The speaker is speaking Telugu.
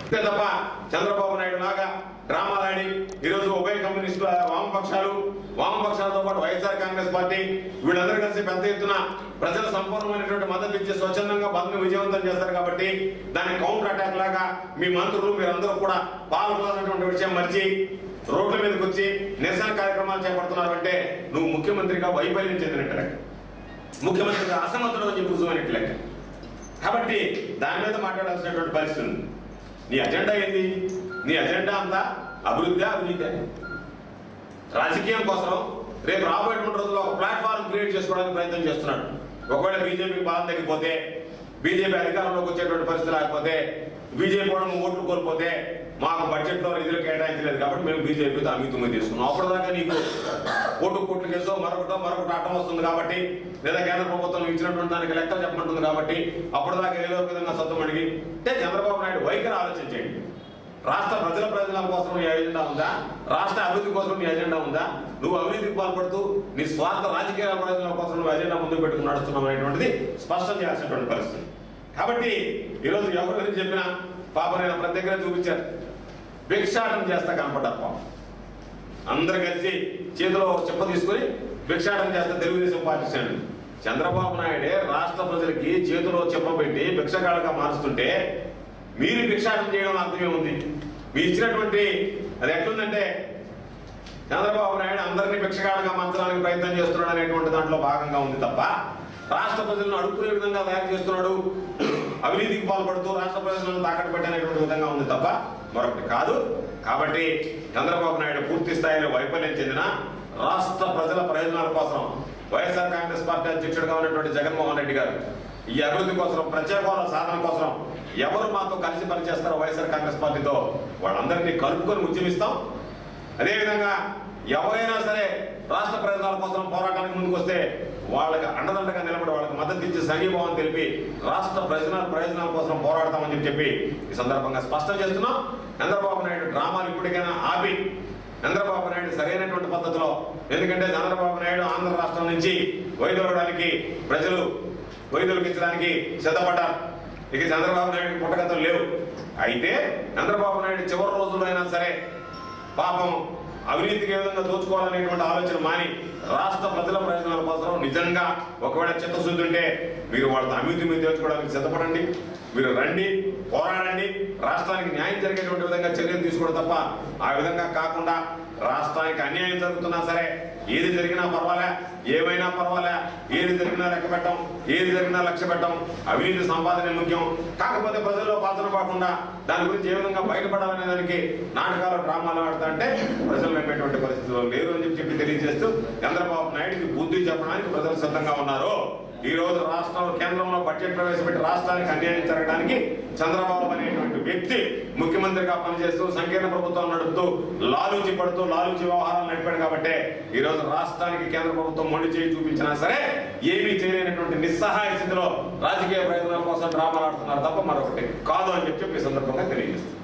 అంతే తప్ప చంద్రబాబు నాయుడు లాగా డ్రామాలాడి ఈరోజు ఉభయ కమ్యూనిస్టుల వామపక్షాలు వామపక్షాలతో పాటు వైఎస్ఆర్ కాంగ్రెస్ పార్టీ వీళ్ళందరూ కలిసి పెద్ద ఎత్తున ప్రజల సంపూర్ణమైనటువంటి మద్దతు ఇచ్చి స్వచ్ఛందంగా బంద్ విజయవంతం చేస్తారు కాబట్టి దాని కౌంటర్ అటాక్ లాగా మీ మంత్రులు మీరందరూ కూడా పాల్గొన్నటువంటి విషయం మర్చి రోడ్ల మీదకి వచ్చి నిరసన కార్యక్రమాలు చేపడుతున్నారు అంటే నువ్వు ముఖ్యమంత్రిగా వైఫల్యం చెందినట్టు లెక్క ముఖ్యమంత్రిగా అసమర్థుడు అని చెప్పి రుజువైనట్టు లెక్క కాబట్టి దాని మీద మాట్లాడాల్సినటువంటి పరిస్థితి ఉంది నీ అజెండా ఏంది నీ అజెండా అంతా అభివృద్ధి అవినీతి రాజకీయం కోసం రేపు రాబోయేటువంటి రోజుల్లో ఒక ప్లాట్ఫామ్ క్రియేట్ చేసుకోవడానికి ప్రయత్నం చేస్తున్నాడు ఒకవేళ బీజేపీ బాధ తగ్గిపోతే బీజేపీ అధికారంలోకి వచ్చేటువంటి పరిస్థితి లేకపోతే బీజేపీ కూడా నువ్వు ఓట్లు కోల్పోతే మాకు బడ్జెట్ లో నిధులు కేటాయించలేదు కాబట్టి మేము బీజేపీతో అమితంగా తీసుకున్నాం అప్పటిదాకా నీకు ఓటు కోట్లు కేసో మరొకటో మరొకటి అడ్డం వస్తుంది కాబట్టి లేదా కేంద్ర ప్రభుత్వం నువ్వు ఇచ్చినటువంటి దానికి లెక్కలు చెప్పమంటుంది కాబట్టి అప్పటిదాకా ఏదో ఒక విధంగా సొంతం అడిగి అంటే చంద్రబాబు నాయుడు వైఖరి ఆలోచించండి రాష్ట్ర ప్రజల ప్రయోజనాల కోసం నీ ఎజెండా ఉందా రాష్ట్ర అభివృద్ధి కోసం నీ ఎజెండా ఉందా నువ్వు అవినీతికి పాల్పడుతూ నీ స్వార్థ రాజకీయ ప్రయోజనాల కోసం నువ్వు ఎజెండా ముందు పెట్టుకుని నడుస్తున్నావు అనేటువంటిది స్పష్టం చేయాల్సినటువంటి పరిస్థితి కాబట్టి ఈరోజు ఎవరు చెప్పినా పాప నేను ప్రతి దగ్గర చూపించారు భిక్షాటం చేస్తా కనపడ్డారు పాపం అందరు కలిసి చేతిలో చెప్ప తీసుకుని భిక్షాటం చేస్తే తెలుగుదేశం పార్టీ శ్రేణులు చంద్రబాబు నాయుడే రాష్ట్ర ప్రజలకి చేతిలో చెప్పబెట్టి భిక్షగాళ్ళగా మారుస్తుంటే మీరు భిక్షాటం చేయడం అర్థమే ఉంది మీరు ఇచ్చినటువంటి అది ఎట్లుందంటే చంద్రబాబు నాయుడు అందరినీ భిక్షగాళ్ళగా మార్చడానికి ప్రయత్నం చేస్తున్నాడు అనేటువంటి దాంట్లో భాగంగా ఉంది తప్ప రాష్ట్ర ప్రజలను అడుక్కునే విధంగా తయారు చేస్తున్నాడు అవినీతికి పాల్పడుతూ రాష్ట్ర ప్రజలను తాకట్టు పెట్టనేటువంటి విధంగా ఉంది తప్ప మరొకటి కాదు కాబట్టి చంద్రబాబు నాయుడు పూర్తి స్థాయిలో వైఫల్యం చెందిన రాష్ట్ర ప్రజల ప్రయోజనాల కోసం వైఎస్ఆర్ కాంగ్రెస్ పార్టీ అధ్యక్షుడిగా ఉన్నటువంటి జగన్మోహన్ రెడ్డి గారు ఈ అభివృద్ధి కోసం ప్రత్యేక హోదా సాధన కోసం ఎవరు మాతో కలిసి పనిచేస్తారో వైఎస్ఆర్ కాంగ్రెస్ పార్టీతో వాళ్ళందరినీ కలుపుకొని ఉద్యమిస్తాం అదేవిధంగా ఎవరైనా సరే రాష్ట్ర ప్రయోజనాల కోసం పోరాటానికి ముందుకు వస్తే వాళ్ళకి అండదండగా నిలబడి వాళ్ళకి మద్దతు ఇచ్చి సంఘీభావం తెలిపి రాష్ట్ర ప్రయోజనాల ప్రయోజనాల కోసం పోరాడతామని చెప్పి చెప్పి ఈ సందర్భంగా స్పష్టం చేస్తున్నాం చంద్రబాబు నాయుడు డ్రామాలు ఇప్పటికైనా ఆపి చంద్రబాబు నాయుడు సరైనటువంటి పద్ధతిలో ఎందుకంటే చంద్రబాబు నాయుడు ఆంధ్ర రాష్ట్రం నుంచి వైదొలగడానికి ప్రజలు వైదొలిగించడానికి సిద్ధపడ్డారు ఇక చంద్రబాబు నాయుడు పుట్టగతం లేవు అయితే చంద్రబాబు నాయుడు చివరి రోజుల్లో అయినా సరే పాపం అవినీతికి ఏ విధంగా దోచుకోవాలనేటువంటి ఆలోచన మాని రాష్ట్ర ప్రజల ప్రయోజనాల కోసం నిజంగా ఒకవేళ చిత్తశుద్ధి ఉంటే మీరు వాళ్ళతో అవినీతి మీద దోచుకోవడానికి సిద్ధపడండి మీరు రండి పోరాడండి రాష్ట్రానికి న్యాయం జరిగేటువంటి విధంగా చర్యలు తీసుకోవడం తప్ప ఆ విధంగా కాకుండా రాష్ట్రానికి అన్యాయం జరుగుతున్నా సరే ఏది జరిగినా పర్వాలే ఏమైనా పర్వాలే ఏది జరిగినా లెక్క పెట్టం ఏది జరిగినా లక్ష్య పెట్టం అవినీతి సంపాదనే ముఖ్యం కాకపోతే ప్రజల్లో పాత్ర కాకుండా దాని గురించి ఏ విధంగా బయటపడాలనే దానికి నాటకాలు డ్రామాలు ఆడతా అంటే ప్రజలు నమ్మేటువంటి పరిస్థితుల్లో లేరు అని చెప్పి చెప్పి తెలియజేస్తూ చంద్రబాబు నాయుడికి బుద్ధి చెప్పడానికి ప్రజలు సిద్ధంగా ఉన్నారు ఈ రోజు రాష్ట్రంలో కేంద్రంలో బడ్జెట్ ప్రవేశపెట్టి రాష్ట్రానికి అన్యాయం జరగడానికి చంద్రబాబు అనేటువంటి వ్యక్తి ముఖ్యమంత్రిగా పనిచేస్తూ సంకీర్ణ ప్రభుత్వం నడుపుతూ లాలూచి పడుతూ లాలూచి వ్యవహారాలు నడిపాడు కాబట్టి ఈ రోజు రాష్ట్రానికి కేంద్ర ప్రభుత్వం మొండి చేయి చూపించినా సరే ఏమీ చేయలేనటువంటి నిస్సహాయ స్థితిలో రాజకీయ ప్రయోజనాల కోసం డ్రామాలు ఆడుతున్నారు తప్ప మరొకటి కాదు అని చెప్పి ఈ సందర్భంగా తెలియజేస్తుంది